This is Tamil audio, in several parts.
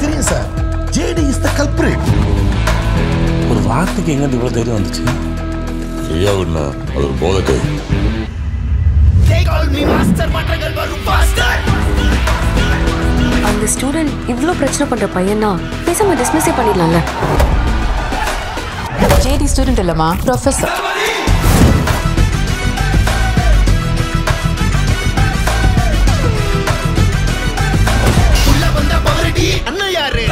தெரியும் sir JD is the culprit ஒரு வார்த்தைக்கு எங்க இவ்வளவு தைரியம் வந்துச்சு ஃப்ரீயா விடனா அது ஒரு போதக்கை அந்த ஸ்டூடெண்ட் இவ்ளோ பிரச்சனை பண்ற பையனா பேசாம டிஸ்மிஸே பண்ணிடலாம்ல ஜேடி ஸ்டூடெண்ட் இல்லம்மா ப்ரொஃபஸர் அண்ணன் யாரு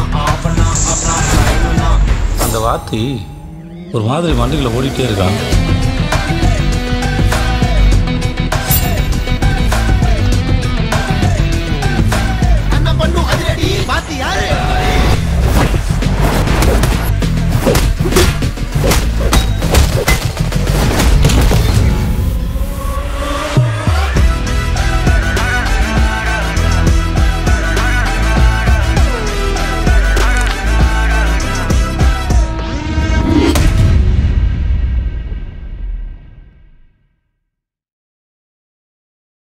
அந்த வார்த்தை ஒரு மாதிரி மண்டைக்குள்ள ஓடிட்டே இருக்கான்